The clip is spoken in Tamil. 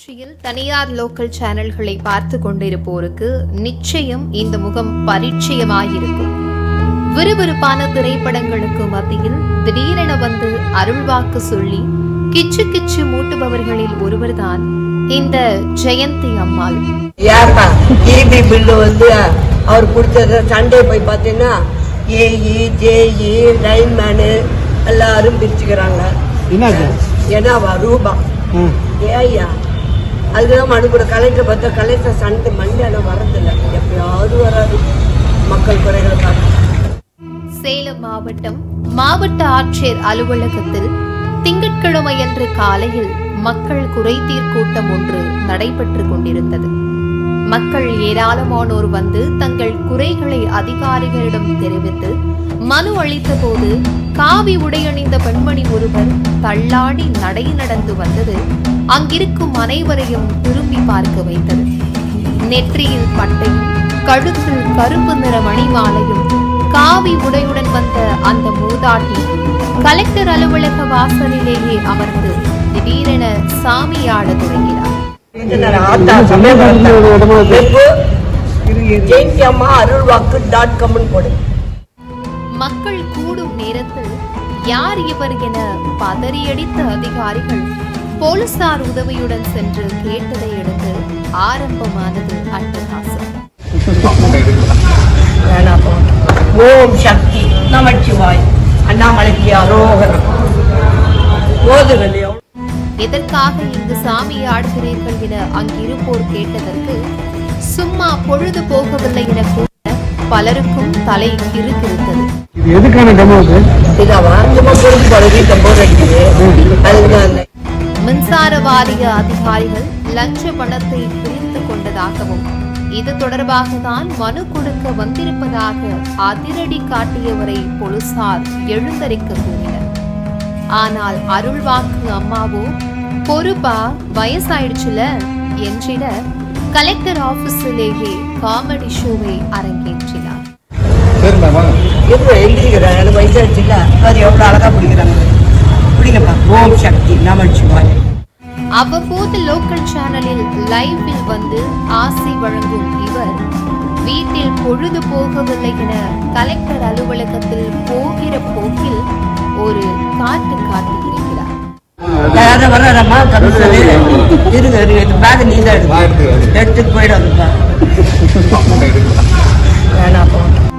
தொலைக்காட்சியில் தனியார் லோக்கல் சேனல்களை பார்த்து கொண்டிருப்போருக்கு நிச்சயம் இந்த முகம் பரிச்சயமாயிருக்கும் விறுவிறுப்பான திரைப்படங்களுக்கு மத்தியில் திடீரென வந்து அருள்வாக்கு சொல்லி கிச்சு கிச்சு மூட்டுபவர்களில் ஒருவர்தான் இந்த ஜெயந்தி அம்மாள் ஏப்பா ஈபி பில்லு வந்து அவர் கொடுத்தது சண்டே போய் பார்த்தீங்கன்னா ஏஇ ஜேஇ லைன்மேனு எல்லாரும் பிரிச்சுக்கிறாங்க என்னாச்சு ஏன்னாவா ரூபா ம். ஏய்யா அதுக்குதான் மனு கூட கலெக்டர் பார்த்தா கலெக்டர் சண்டை மண்டியால வரதில்லை எப்பயாவது வராது மக்கள் குறைகளுக்காக சேலம் மாவட்டம் மாவட்ட ஆட்சியர் அலுவலகத்தில் திங்கட்கிழமையன்று காலையில் மக்கள் குறைதீர் கூட்டம் ஒன்று நடைபெற்றுக் கொண்டிருந்தது மக்கள் ஏராளமானோர் வந்து தங்கள் குறைகளை அதிகாரிகளிடம் தெரிவித்து மனு அளித்தபோது காவி உடையணிந்த பெண்மணி ஒருவர் தள்ளாடி நடை நடந்து வந்தது அங்கிருக்கும் அனைவரையும் திரும்பி பார்க்க வைத்தது நெற்றியில் பட்டையும் கழுத்தில் கருப்பு நிற மணிமாலையும் காவி உடையுடன் வந்த அந்த மூதாட்டி கலெக்டர் அலுவலக வாசலிலேயே அமர்ந்து திடீரென சாமியாடத் தொடங்கினார் ஆத்தா சமயபுரம் வெப்பு ஜெயந்தி அம்மா அருள்வாக்கு டாட் காம்னு போடு மக்கள் கூடும் நேரத்தில் யார் இவர் என பதறியடித்த அதிகாரிகள் போலீசார் உதவியுடன் சென்று கேட்டதை அடுத்து ஆரம்பமானது அட்டகாசம் வேணாப்பா ஓம் சக்தி நமச்சிவாய் அண்ணாமலைக்கு அரோகரம் போதுகள் எவ்வளவு எதற்காக இங்கு சாமி ஆடுகிறீர்கள் என அங்கிருப்போர் கேட்டதற்கு சும்மா பொழுது போகவில்லை என கூற பலருக்கும் தலை கிறுகிறுத்தது இது எதுக்கான டெமோ இது இதாவா சும்மா பொழுது போற வீட்டை போர் அடிக்குது அதுக்குதான் அந்த மின்சார வாரிய அதிகாரிகள் லஞ்ச பணத்தை பிரித்து கொண்டதாகவும் இது தொடர்பாக தான் மனு கொடுக்க வந்திருப்பதாக அதிரடி காட்டியவரை போலீசார் எழுந்தரிக்க கூறினர் ஆனால் அருள்வாக்கு அம்மாவோ பொறுப்பா வயசாயிடுச்சுல என்றிட கலெக்டர் ஆபீஸிலேயே காமெடி ஷோவை அரங்கேற்றினார் சரிண்ணா வாங்க இருந்து எழுதிக்கிறேன் எனக்கு வயசாச்சுல அது எவ்வளவு அழகா பிடிக்கிறாங்க பிடிங்கப்பா ஓம் சக்தி நமச்சிவாய் அவ்வப்போது லோக்கல் சேனலில் லைவில் வந்து ஆசை வழங்கும் இவர் வீட்டில் பொழுது போகவில்லை என கலெக்டர் அலுவலகத்தில் போகிற போக்கில் ஒரு காட்டு காட்டியிருக்கிறார் யாரும் வர்றாரம்மா கமிஷனர் இருங்க இருங்க இந்த பேக் நீ தான் நான் எடுத்து எடுத்துக்கிறேன். எடுத்துட்டு போயிடாதுப்பா வேணாப்பா